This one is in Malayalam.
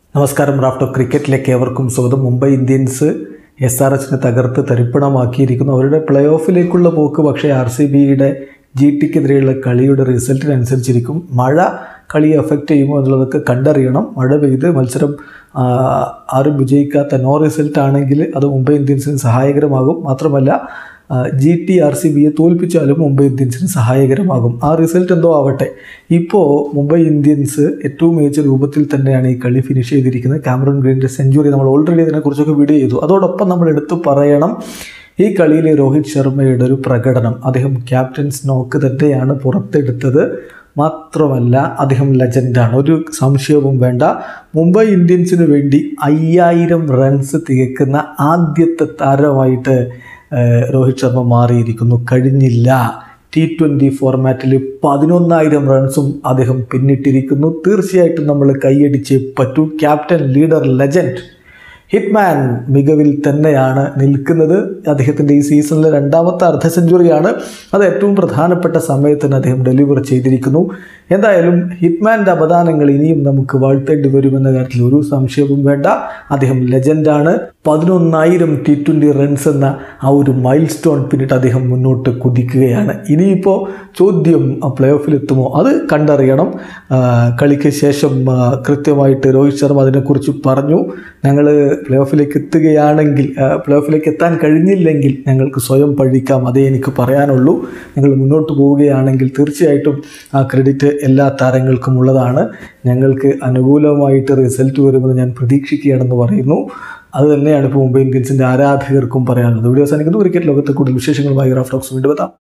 നമസ്കാരം റാഫ്റ്റോ ക്രിക്കറ്റിലേക്ക് ഏവർക്കും സ്വാഗതം മുംബൈ ഇന്ത്യൻസ് എസ് ആർ എച്ചിനെ തകർത്ത് തരിപ്പണമാക്കിയിരിക്കുന്നു അവരുടെ പ്ലേ ഓഫിലേക്കുള്ള പോക്ക് പക്ഷേ ആർ സി ബിയുടെ ജി ടിക്കെതിരെയുള്ള കളിയുടെ റിസൾട്ടിനനുസരിച്ചിരിക്കും മഴ കളിയെ എഫക്റ്റ് ചെയ്യുമോ എന്നുള്ളതൊക്കെ കണ്ടറിയണം മഴ പെയ്ത് മത്സരം ആ, ആരും വിജയിക്കാത്ത നോ റിസൾട്ട് ആണെങ്കിൽ അത് മുംബൈ ഇന്ത്യൻസിന് സഹായകരമാകും മാത്രമല്ല ജി ടി ആർ സി ബിയെ തോൽപ്പിച്ചാലും മുംബൈ ഇന്ത്യൻസിന് സഹായകരമാകും ആ റിസൾട്ട് എന്തോ ആവട്ടെ ഇപ്പോൾ മുംബൈ ഇന്ത്യൻസ് ഏറ്റവും മികച്ച രൂപത്തിൽ തന്നെയാണ് ഈ കളി ഫിനിഷ് ചെയ്തിരിക്കുന്നത് കാമറൺ ഗ്രീൻ്റെ സെഞ്ചുറി നമ്മൾ ഓൾറെഡി അതിനെക്കുറിച്ചൊക്കെ വീഡിയോ ചെയ്തു അതോടൊപ്പം നമ്മൾ എടുത്തു പറയണം ഈ കളിയിലെ രോഹിത് ശർമ്മയുടെ ഒരു പ്രകടനം അദ്ദേഹം ക്യാപ്റ്റൻസ് നോക്ക് തന്നെയാണ് പുറത്തെടുത്തത് മാത്രമല്ല അദ്ദേഹം ലെജൻഡാണ് ഒരു സംശയവും വേണ്ട മുംബൈ ഇന്ത്യൻസിന് വേണ്ടി അയ്യായിരം റൺസ് തികക്കുന്ന ആദ്യത്തെ താരമായിട്ട് ഏഹ്, രോഹിത് ശർമ്മ മാറിയിരിക്കുന്നു കഴിഞ്ഞില്ല ടി ട്വൻ്റി ഫോർമാറ്റിൽ പതിനൊന്നായിരം റൺസും അദ്ദേഹം പിന്നിട്ടിരിക്കുന്നു തീർച്ചയായിട്ടും നമ്മൾ കൈയടിച്ചേ പറ്റൂ ക്യാപ്റ്റൻ ലീഡർ ലെജൻഡ് ഹിറ്റ്മാൻ മികവിൽ തന്നെയാണ് നിൽക്കുന്നത് അദ്ദേഹത്തിൻ്റെ ഈ സീസണിലെ രണ്ടാമത്തെ അർദ്ധ സെഞ്ചുറിയാണ് അത് ഏറ്റവും പ്രധാനപ്പെട്ട സമയത്തിന് അദ്ദേഹം ഡെലിവർ ചെയ്തിരിക്കുന്നു എന്തായാലും ഹിറ്റ്മാൻ്റെ അവദാനങ്ങൾ ഇനിയും നമുക്ക് വാഴ്ത്തേണ്ടി വരുമെന്ന കാര്യത്തിൽ ഒരു സംശയവും വേണ്ട അദ്ദേഹം ലെജൻഡാണ് പതിനൊന്നായിരം ടി ട്വൻ്റി റൺസ് എന്ന ആ ഒരു മൈൽ സ്റ്റോൺ പിന്നിട്ട് അദ്ദേഹം മുന്നോട്ട് കുതിക്കുകയാണ് ഇനിയിപ്പോൾ ചോദ്യം പ്ലേ ഓഫിലെത്തുമോ അത് കണ്ടറിയണം ആ, കളിക്ക് ശേഷം ആ, കൃത്യമായിട്ട് രോഹിത് ശർമ്മ അതിനെക്കുറിച്ച് പറഞ്ഞു ഞങ്ങൾ പ്ലേ ഓഫിലേക്ക് എത്തുകയാണെങ്കിൽ പ്ലേ ഓഫിലേക്ക് എത്താൻ കഴിഞ്ഞില്ലെങ്കിൽ ഞങ്ങൾക്ക് സ്വയം പഴിക്കാം അതേ എനിക്ക് പറയാനുള്ളൂ ഞങ്ങൾ മുന്നോട്ട് പോവുകയാണെങ്കിൽ തീർച്ചയായിട്ടും ആ ക്രെഡിറ്റ് എല്ലാ താരങ്ങൾക്കും ഉള്ളതാണ് ഞങ്ങൾക്ക് അനുകൂലമായിട്ട് റിസൾട്ട് വരുമെന്ന് ഞാൻ പ്രതീക്ഷിക്കുകയാണെന്ന് പറയുന്നു അത് തന്നെയാണ് ഇപ്പോൾ മുംബൈ ഇന്ത്യൻസിൻ്റെ ആരാധകർക്കും പറയാനുള്ളത് വീഡിയോ അവസാനിക്കുന്നു ക്രിക്കറ്റ് ലോകത്തെ കൂടുതൽ വിശേഷങ്ങളുമായി റാഫ് ടോക്സ് വീണ്ടും എത്താം